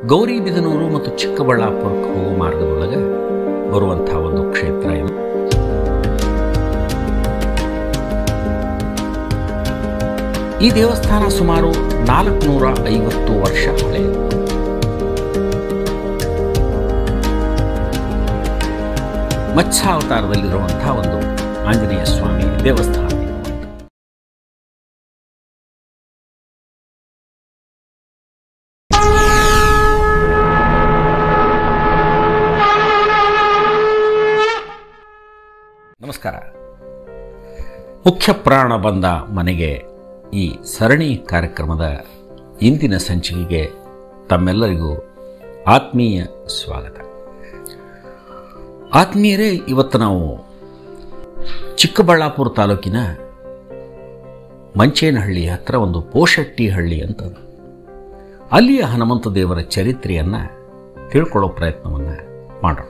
ಗೌರಿಬಿದನೂರು ಮತ್ತು ಚಿಕ್ಕಬಳ್ಳಾಪುರಕ್ಕೆ ಹೋಗೋ ಮಾರ್ಗದೊಳಗೆ ಬರುವಂಥ ಒಂದು ಕ್ಷೇತ್ರ ಇದು ಈ ದೇವಸ್ಥಾನ ಸುಮಾರು ನಾಲ್ಕುನೂರ ಐವತ್ತು ವರ್ಷ ಹಳೆಯದು ಮತ್ಸ್ಯಾವತಾರದಲ್ಲಿರುವಂಥ ಒಂದು ಆಂಜನೇಯ ಸ್ವಾಮಿ ದೇವಸ್ಥಾನ ಇದು. ನಮಸ್ಕಾರ ಮುಖ್ಯ ಪ್ರಾಣ ಬಂದ ಮನೆಗೆ ಈ ಸರಣಿ ಕಾರ್ಯಕ್ರಮದ ಇಂದಿನ ಸಂಚಿಕೆಗೆ ತಮ್ಮೆಲ್ಲರಿಗೂ ಆತ್ಮೀಯ ಸ್ವಾಗತ ಆತ್ಮೀಯರೇ ಇವತ್ತು ನಾವು ಚಿಕ್ಕಬಳ್ಳಾಪುರ ತಾಲೂಕಿನ ಮಂಚೇನಹಳ್ಳಿ ಹತ್ರ ಒಂದು ಪೋಷಟ್ಟಿ ಹಳ್ಳಿ ಅಂತ ಅಲ್ಲಿಯ ಹನುಮಂತ ದೇವರ ಚರಿತ್ರೆಯನ್ನು ತಿಳ್ಕೊಳ್ಳೋ ಪ್ರಯತ್ನವನ್ನು ಮಾಡೋಣ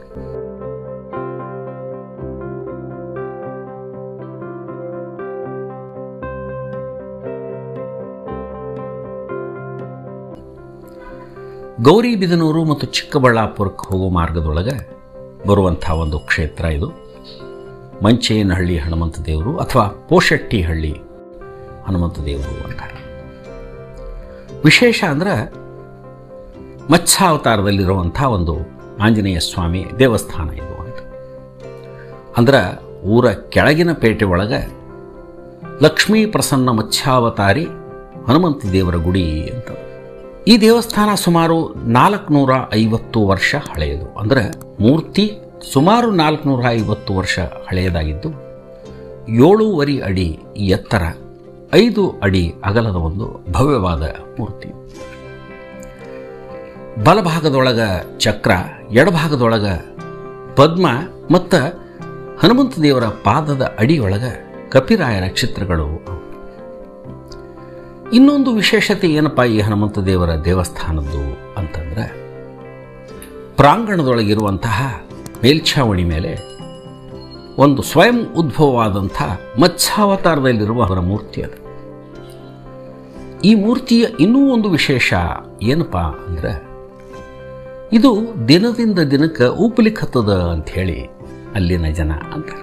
ಗೌರಿಬಿದನೂರು ಮತ್ತು ಚಿಕ್ಕಬಳ್ಳಾಪುರಕ್ಕೆ ಹೋಗೋ ಮಾರ್ಗದೊಳಗೆ ಬರುವಂಥ ಒಂದು ಕ್ಷೇತ್ರ ಇದು ಮಂಚೇನಹಳ್ಳಿ ಹನುಮಂತ ದೇವರು ಅಥವಾ ಪೋಷಟ್ಟಿ ಹಳ್ಳಿ ಹನುಮಂತ ದೇವರು ಅಂತಾರೆ ವಿಶೇಷ ಅಂದ್ರೆ ಮತ್ಸ್ಯಾವತಾರದಲ್ಲಿರುವಂಥ ಒಂದು ಆಂಜನೇಯ ಸ್ವಾಮಿ ದೇವಸ್ಥಾನ ಇದು ಅಂತ ಅಂದ್ರೆ ಊರ ಕೆಳಗಿನ ಪೇಟೆ ಒಳಗೆ ಲಕ್ಷ್ಮೀ ಪ್ರಸನ್ನ ಮತ್ಸ್ಯಾವತಾರಿ ಹನುಮಂತ ದೇವರ ಗುಡಿ ಅಂತ ಈ ದೇವಸ್ಥಾನ ಸುಮಾರು ನಾಲ್ಕುನೂರ ಐವತ್ತು ವರ್ಷ ಹಳೆಯದು ಅಂದರೆ ಮೂರ್ತಿ ಸುಮಾರು ನಾಲ್ಕುನೂರ ಐವತ್ತು ವರ್ಷ ಹಳೆಯದಾಗಿದ್ದು ಏಳೂವರೆ ಅಡಿ ಎತ್ತರ ಐದು ಅಡಿ ಅಗಲದ ಒಂದು ಭವ್ಯವಾದ ಮೂರ್ತಿ ಬಲಭಾಗದೊಳಗ ಚಕ್ರ ಎಡಭಾಗದೊಳಗ ಪದ್ಮ ಮತ್ತು ಹನುಮಂತ ದೇವರ ಪಾದದ ಅಡಿಯೊಳಗ ಕಪಿರಾಯರ ಚಿತ್ರಗಳು ಇನ್ನೊಂದು ವಿಶೇಷತೆ ಏನಪ್ಪ ಈ ಹನುಮಂತ ದೇವರ ದೇವಸ್ಥಾನದ್ದು ಅಂತಂದ್ರೆ ಪ್ರಾಂಗಣದೊಳಗಿರುವಂತಹ ಮೇಲ್ಛಾವಣಿ ಮೇಲೆ ಒಂದು ಸ್ವಯಂ ಉದ್ಭವವಾದಂಥ ಮತ್ಸ್ಯಾವತಾರದಲ್ಲಿರುವ ಅವರ ಮೂರ್ತಿ ಅದು ಈ ಮೂರ್ತಿಯ ಇನ್ನೂ ಒಂದು ವಿಶೇಷ ಏನಪ್ಪ ಅಂದ್ರೆ ಇದು ದಿನದಿಂದ ದಿನಕ್ಕೆ ಉಪಲಿಖತ್ತದ ಅಂತ ಹೇಳಿ ಅಲ್ಲಿನ ಜನ ಅಂತಾರೆ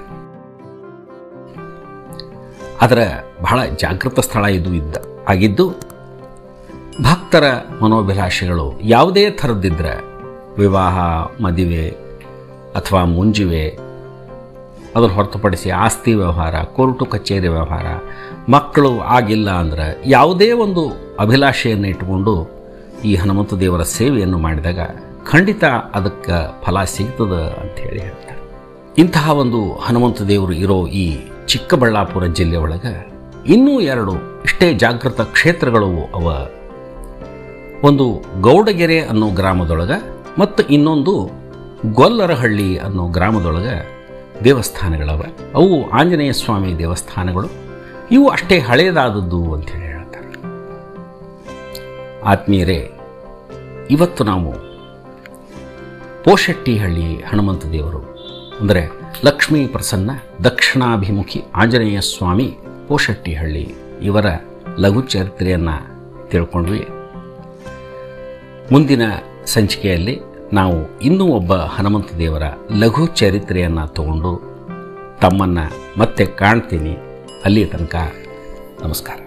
ಅದರ ಬಹಳ ಜಾಗೃತ ಸ್ಥಳ ಇದು ಇದ್ದ ಆಗಿದ್ದು ಭಕ್ತರ ಮನೋಭಿಲಾಷೆಗಳು ಯಾವುದೇ ಥರದ್ದಿದ್ರೆ ವಿವಾಹ ಮದುವೆ ಅಥವಾ ಮುಂಜುವೆ ಅದನ್ನು ಹೊರತುಪಡಿಸಿ ಆಸ್ತಿ ವ್ಯವಹಾರ ಕೋರ್ಟು ಕಚೇರಿ ವ್ಯವಹಾರ ಮಕ್ಕಳು ಆಗಿಲ್ಲ ಅಂದ್ರೆ ಯಾವುದೇ ಒಂದು ಅಭಿಲಾಷೆಯನ್ನು ಇಟ್ಟುಕೊಂಡು ಈ ಹನುಮಂತ ದೇವರ ಸೇವೆಯನ್ನು ಮಾಡಿದಾಗ ಖಂಡಿತ ಅದಕ್ಕೆ ಫಲ ಸಿಗ್ತದ ಅಂತ ಹೇಳಿ ಹೇಳ್ತಾರೆ ಇಂತಹ ಒಂದು ಹನುಮಂತ ದೇವರು ಇರೋ ಈ ಚಿಕ್ಕಬಳ್ಳಾಪುರ ಜಿಲ್ಲೆ ಒಳಗೆ ಇನ್ನೂ ಎರಡು ಇಷ್ಟೇ ಜಾಗೃತ ಕ್ಷೇತ್ರಗಳು ಅವ ಒಂದು ಗೌಡಗೆರೆ ಅನ್ನೋ ಗ್ರಾಮದೊಳಗೆ ಮತ್ತು ಇನ್ನೊಂದು ಗೊಲ್ಲರಹಳ್ಳಿ ಅನ್ನೋ ಗ್ರಾಮದೊಳಗೆ ದೇವಸ್ಥಾನಗಳವ ಅವು ಆಂಜನೇಯ ಸ್ವಾಮಿ ದೇವಸ್ಥಾನಗಳು ಇವು ಅಷ್ಟೇ ಹಳೆಯದಾದದ್ದು ಅಂತೇಳಿ ಹೇಳ್ತಾರೆ ಆತ್ಮೀಯರೇ ಇವತ್ತು ನಾವು ಪೋಷಟ್ಟಿಹಳ್ಳಿ ಹನುಮಂತ ದೇವರು ಅಂದರೆ ಲಕ್ಷ್ಮೀ ಪ್ರಸನ್ನ ದಕ್ಷಿಣಾಭಿಮುಖಿ ಆಂಜನೇಯ ಸ್ವಾಮಿ ಪೋಷಟ್ಟಿಹಳ್ಳಿ ಇವರ ಲಘು ಚರಿತ್ರೆಯನ್ನು ತಿಳ್ಕೊಂಡ್ವಿ ಮುಂದಿನ ಸಂಚಿಕೆಯಲ್ಲಿ ನಾವು ಇನ್ನೂ ಒಬ್ಬ ಹನುಮಂತ ದೇವರ ಲಘು ಚರಿತ್ರೆಯನ್ನು ತಗೊಂಡು ತಮ್ಮನ್ನು ಮತ್ತೆ ಕಾಣ್ತೀನಿ ಅಲ್ಲಿ ತನಕ ನಮಸ್ಕಾರ